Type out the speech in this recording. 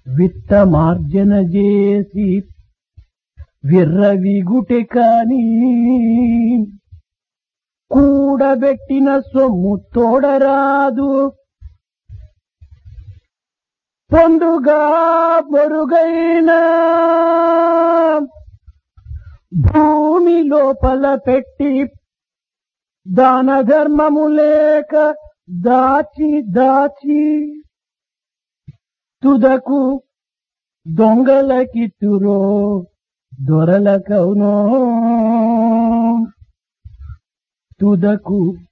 విత్తమార్జన చేసి విర్రవిగుటె కాని కూడబెట్టిన సొమ్ము తోడరాదు పొందుగా పొరుగైన భూమి లోపల పెట్టి దాన ధర్మము లేక దాచి దాచి తుదకు దొంగలకిత్తురో దొరలకవునో తుదకు